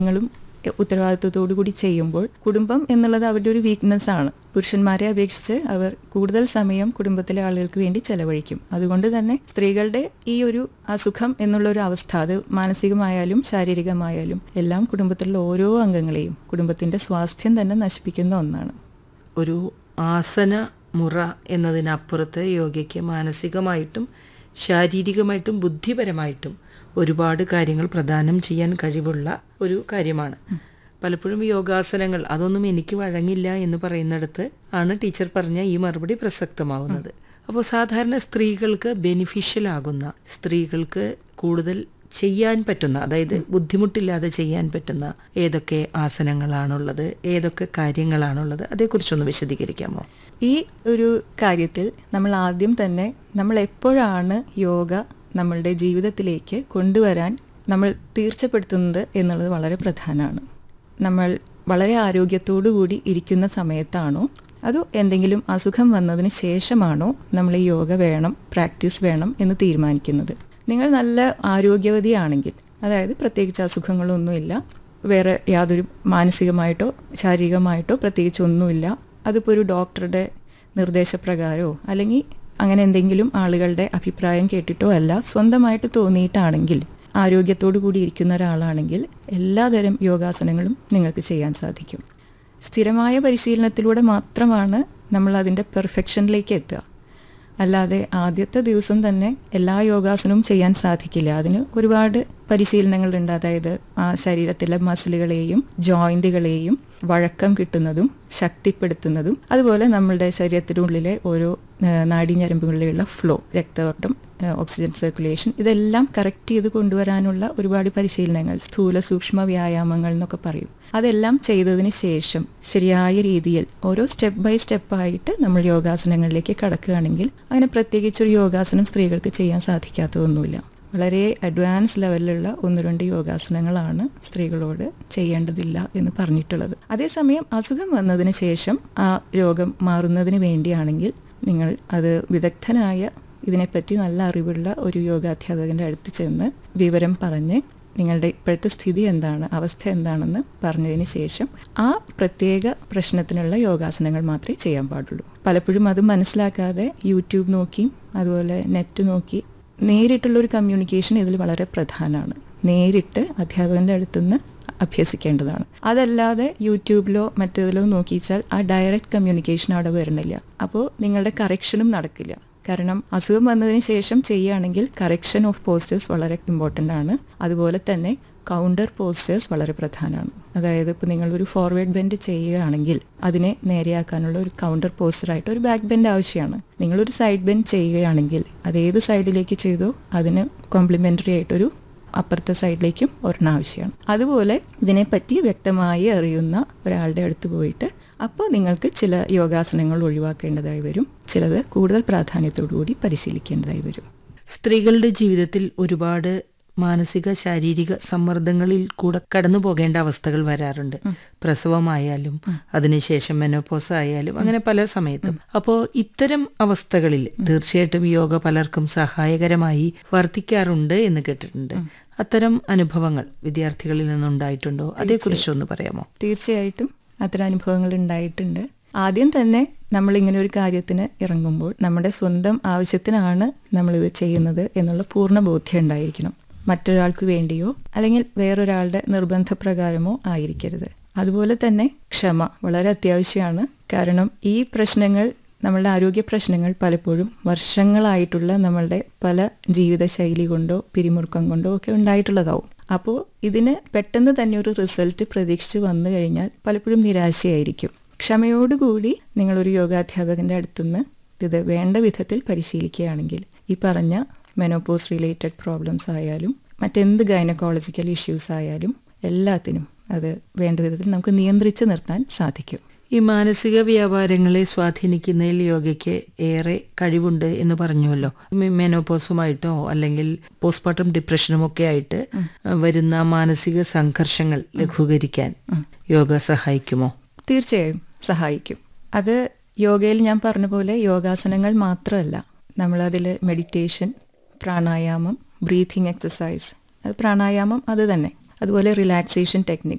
ങ്ങളും ഉത്തരവാദിത്വത്തോടു കൂടി ചെയ്യുമ്പോൾ കുടുംബം എന്നുള്ളത് അവരുടെ ഒരു വീക്ക്നെസ് ആണ് പുരുഷന്മാരെ അപേക്ഷിച്ച് അവർ കൂടുതൽ സമയം കുടുംബത്തിലെ ആളുകൾക്ക് വേണ്ടി ചെലവഴിക്കും അതുകൊണ്ട് തന്നെ സ്ത്രീകളുടെ ഈ ഒരു അസുഖം എന്നുള്ള ഒരു അവസ്ഥ അത് മാനസികമായാലും ശാരീരികമായാലും എല്ലാം കുടുംബത്തിലുള്ള ഓരോ അംഗങ്ങളെയും കുടുംബത്തിന്റെ സ്വാസ്ഥ്യം തന്നെ നശിപ്പിക്കുന്ന ഒന്നാണ് ഒരു ആസന മുറ എന്നതിനപ്പുറത്ത് യോഗയ്ക്ക് മാനസികമായിട്ടും ശാരീരികമായിട്ടും ബുദ്ധിപരമായിട്ടും ഒരുപാട് കാര്യങ്ങൾ പ്രദാനം ചെയ്യാൻ കഴിവുള്ള ഒരു കാര്യമാണ് പലപ്പോഴും യോഗാസനങ്ങൾ അതൊന്നും എനിക്ക് വഴങ്ങില്ല എന്ന് പറയുന്നിടത്ത് ആണ് ടീച്ചർ പറഞ്ഞ ഈ മറുപടി പ്രസക്തമാവുന്നത് അപ്പോൾ സാധാരണ സ്ത്രീകൾക്ക് ബെനിഫിഷ്യൽ ആകുന്ന സ്ത്രീകൾക്ക് കൂടുതൽ ചെയ്യാൻ പറ്റുന്ന അതായത് ബുദ്ധിമുട്ടില്ലാതെ ചെയ്യാൻ പറ്റുന്ന ഏതൊക്കെ ആസനങ്ങളാണുള്ളത് ഏതൊക്കെ കാര്യങ്ങളാണുള്ളത് അതേക്കുറിച്ചൊന്ന് വിശദീകരിക്കാമോ ഈ ഒരു കാര്യത്തിൽ നമ്മൾ ആദ്യം തന്നെ നമ്മൾ എപ്പോഴാണ് യോഗ നമ്മളുടെ ജീവിതത്തിലേക്ക് കൊണ്ടുവരാൻ നമ്മൾ തീർച്ചപ്പെടുത്തുന്നത് എന്നുള്ളത് വളരെ പ്രധാനമാണ് നമ്മൾ വളരെ ആരോഗ്യത്തോടു കൂടി ഇരിക്കുന്ന സമയത്താണോ അതോ എന്തെങ്കിലും അസുഖം വന്നതിന് ശേഷമാണോ നമ്മൾ ഈ യോഗ വേണം പ്രാക്ടീസ് വേണം എന്ന് തീരുമാനിക്കുന്നത് നിങ്ങൾ നല്ല ആരോഗ്യവതിയാണെങ്കിൽ അതായത് പ്രത്യേകിച്ച് അസുഖങ്ങളൊന്നുമില്ല വേറെ യാതൊരു മാനസികമായിട്ടോ ശാരീരികമായിട്ടോ പ്രത്യേകിച്ച് ഒന്നുമില്ല അതിപ്പോൾ ഒരു ഡോക്ടറുടെ നിർദ്ദേശപ്രകാരമോ അല്ലെങ്കിൽ അങ്ങനെ എന്തെങ്കിലും ആളുകളുടെ അഭിപ്രായം കേട്ടിട്ടോ അല്ല സ്വന്തമായിട്ട് തോന്നിയിട്ടാണെങ്കിൽ ആരോഗ്യത്തോടു കൂടി ഇരിക്കുന്ന ഒരാളാണെങ്കിൽ എല്ലാതരം യോഗാസനങ്ങളും നിങ്ങൾക്ക് ചെയ്യാൻ സാധിക്കും സ്ഥിരമായ പരിശീലനത്തിലൂടെ മാത്രമാണ് നമ്മൾ അതിൻ്റെ പെർഫെക്ഷനിലേക്ക് എത്തുക അല്ലാതെ ആദ്യത്തെ ദിവസം തന്നെ എല്ലാ യോഗാസനവും ചെയ്യാൻ സാധിക്കില്ല അതിന് ഒരുപാട് പരിശീലനങ്ങളുണ്ട് അതായത് ആ ശരീരത്തിലെ മസിലുകളെയും ജോയിന്റുകളെയും വഴക്കം കിട്ടുന്നതും ശക്തിപ്പെടുത്തുന്നതും അതുപോലെ നമ്മളുടെ ശരീരത്തിനുള്ളിലെ ഓരോ നാഡീഞരമ്പുകളിലുള്ള ഫ്ലോ രക്തയോട്ടം ഓക്സിജൻ സർക്കുലേഷൻ ഇതെല്ലാം കറക്റ്റ് ചെയ്ത് കൊണ്ടുവരാനുള്ള ഒരുപാട് പരിശീലനങ്ങൾ സ്ഥൂല സൂക്ഷ്മ വ്യായാമങ്ങൾ എന്നൊക്കെ പറയും അതെല്ലാം ചെയ്തതിന് ശേഷം ശരിയായ രീതിയിൽ ഓരോ സ്റ്റെപ്പ് ബൈ സ്റ്റെപ്പായിട്ട് നമ്മൾ യോഗാസനങ്ങളിലേക്ക് കടക്കുകയാണെങ്കിൽ അങ്ങനെ പ്രത്യേകിച്ചൊരു യോഗാസനം സ്ത്രീകൾക്ക് ചെയ്യാൻ സാധിക്കാത്തതൊന്നുമില്ല വളരെ അഡ്വാൻസ് ലെവലിലുള്ള ഒന്ന് രണ്ട് യോഗാസനങ്ങളാണ് സ്ത്രീകളോട് ചെയ്യേണ്ടതില്ല എന്ന് പറഞ്ഞിട്ടുള്ളത് അതേസമയം അസുഖം വന്നതിന് ശേഷം ആ രോഗം മാറുന്നതിന് വേണ്ടിയാണെങ്കിൽ നിങ്ങൾ അത് വിദഗ്ധനായ ഇതിനെപ്പറ്റി നല്ല അറിവുള്ള ഒരു യോഗാധ്യാപകന്റെ അടുത്ത് ചെന്ന് വിവരം പറഞ്ഞ് നിങ്ങളുടെ ഇപ്പോഴത്തെ സ്ഥിതി എന്താണ് അവസ്ഥ എന്താണെന്ന് പറഞ്ഞതിന് ശേഷം ആ പ്രത്യേക പ്രശ്നത്തിനുള്ള യോഗാസനങ്ങൾ മാത്രമേ ചെയ്യാൻ പാടുള്ളൂ പലപ്പോഴും അത് മനസ്സിലാക്കാതെ യൂട്യൂബ് നോക്കി അതുപോലെ നെറ്റ് നോക്കി നേരിട്ടുള്ള ഒരു കമ്മ്യൂണിക്കേഷൻ ഇതിൽ വളരെ പ്രധാനമാണ് നേരിട്ട് അധ്യാപകന്റെ അടുത്തുനിന്ന് അഭ്യസിക്കേണ്ടതാണ് അതല്ലാതെ യൂട്യൂബിലോ മറ്റേതിലോ നോക്കിച്ചാൽ ആ ഡയറക്റ്റ് കമ്മ്യൂണിക്കേഷൻ അവിടെ വരുന്നില്ല അപ്പോൾ നിങ്ങളുടെ കറക്ഷനും നടക്കില്ല കാരണം അസുഖം വന്നതിന് ശേഷം ചെയ്യുകയാണെങ്കിൽ കറക്ഷൻ ഓഫ് പോസ്റ്റേഴ്സ് വളരെ ഇമ്പോർട്ടൻ്റ് ആണ് അതുപോലെ തന്നെ കൗണ്ടർ പോസ്റ്റേഴ്സ് വളരെ പ്രധാനമാണ് അതായത് ഇപ്പോൾ നിങ്ങളൊരു ഫോർവേഡ് ബെൻഡ് ചെയ്യുകയാണെങ്കിൽ അതിനെ നേരെയാക്കാനുള്ള ഒരു കൗണ്ടർ പോസ്റ്ററായിട്ട് ഒരു ബാക്ക് ബെൻഡ് ആവശ്യമാണ് നിങ്ങളൊരു സൈഡ് ബെൻഡ് ചെയ്യുകയാണെങ്കിൽ അത് ഏത് സൈഡിലേക്ക് ചെയ്തോ അതിന് കോംപ്ലിമെൻ്ററി ആയിട്ടൊരു അപ്പുറത്തെ സൈഡിലേക്കും ഒരെണ്ണം ആവശ്യമാണ് അതുപോലെ ഇതിനെപ്പറ്റി വ്യക്തമായി അറിയുന്ന ഒരാളുടെ അടുത്ത് പോയിട്ട് അപ്പോൾ നിങ്ങൾക്ക് ചില യോഗാസനങ്ങൾ ഒഴിവാക്കേണ്ടതായി വരും ചിലത് കൂടുതൽ പ്രാധാന്യത്തോടു കൂടി പരിശീലിക്കേണ്ടതായി വരും സ്ത്രീകളുടെ ജീവിതത്തിൽ ഒരുപാട് മാനസിക ശാരീരിക സമ്മർദ്ദങ്ങളിൽ കൂടെ കടന്നു പോകേണ്ട അവസ്ഥകൾ വരാറുണ്ട് പ്രസവമായാലും അതിനുശേഷം മെനോപോസ് ആയാലും അങ്ങനെ പല സമയത്തും അപ്പോൾ ഇത്തരം അവസ്ഥകളിൽ തീർച്ചയായിട്ടും യോഗ പലർക്കും സഹായകരമായി വർത്തിക്കാറുണ്ട് എന്ന് കേട്ടിട്ടുണ്ട് അത്തരം അനുഭവങ്ങൾ വിദ്യാർത്ഥികളിൽ നിന്നുണ്ടായിട്ടുണ്ടോ അതേക്കുറിച്ചൊന്ന് പറയാമോ തീർച്ചയായിട്ടും അത്തരം അനുഭവങ്ങൾ ഉണ്ടായിട്ടുണ്ട് ആദ്യം തന്നെ നമ്മൾ ഇങ്ങനെ ഒരു കാര്യത്തിന് ഇറങ്ങുമ്പോൾ നമ്മുടെ സ്വന്തം ആവശ്യത്തിനാണ് നമ്മളിത് ചെയ്യുന്നത് എന്നുള്ള പൂർണ്ണ ബോധ്യം ഉണ്ടായിരിക്കണം മറ്റൊരാൾക്ക് വേണ്ടിയോ അല്ലെങ്കിൽ വേറൊരാളുടെ നിർബന്ധപ്രകാരമോ ആയിരിക്കരുത് അതുപോലെ തന്നെ ക്ഷമ വളരെ അത്യാവശ്യമാണ് കാരണം ഈ പ്രശ്നങ്ങൾ നമ്മളുടെ ആരോഗ്യ പ്രശ്നങ്ങൾ പലപ്പോഴും വർഷങ്ങളായിട്ടുള്ള നമ്മളുടെ പല ജീവിതശൈലി കൊണ്ടോ പിരിമുറുക്കം കൊണ്ടോ ഒക്കെ ഉണ്ടായിട്ടുള്ളതാവും അപ്പോൾ ഇതിന് പെട്ടെന്ന് തന്നെ ഒരു റിസൾട്ട് പ്രതീക്ഷിച്ച് വന്നു കഴിഞ്ഞാൽ പലപ്പോഴും നിരാശയായിരിക്കും ക്ഷമയോടുകൂടി നിങ്ങളൊരു യോഗാധ്യാപകന്റെ അടുത്തുനിന്ന് ഇത് വേണ്ട വിധത്തിൽ പരിശീലിക്കുകയാണെങ്കിൽ ഈ പറഞ്ഞ മെനോപോസ് റിലേറ്റഡ് പ്രോബ്ലംസ് ആയാലും മറ്റെന്ത് ഗൈനക്കോളജിക്കൽ ഇഷ്യൂസ് ആയാലും എല്ലാത്തിനും അത് വേണ്ട വിധത്തിൽ നമുക്ക് നിയന്ത്രിച്ച് നിർത്താൻ സാധിക്കും ഈ മാനസിക വ്യാപാരങ്ങളെ സ്വാധീനിക്കുന്നതിൽ യോഗയ്ക്ക് ഏറെ കഴിവുണ്ട് എന്ന് പറഞ്ഞുവല്ലോ മെനോപോസുമായിട്ടോ അല്ലെങ്കിൽ പോസ്റ്റ്മോർട്ടം ഡിപ്രഷനും ഒക്കെ ആയിട്ട് വരുന്ന മാനസിക സംഘർഷങ്ങൾ ലഘൂകരിക്കാൻ യോഗ സഹായിക്കുമോ തീർച്ചയായും സഹായിക്കും അത് യോഗയിൽ ഞാൻ പറഞ്ഞ പോലെ യോഗാസനങ്ങൾ മാത്രമല്ല നമ്മളതിൽ മെഡിറ്റേഷൻ പ്രാണായാമം ബ്രീതിങ് എക്സസൈസ് അത് പ്രാണായാമം അത് തന്നെ അതുപോലെ റിലാക്സേഷൻ ടെക്നിക്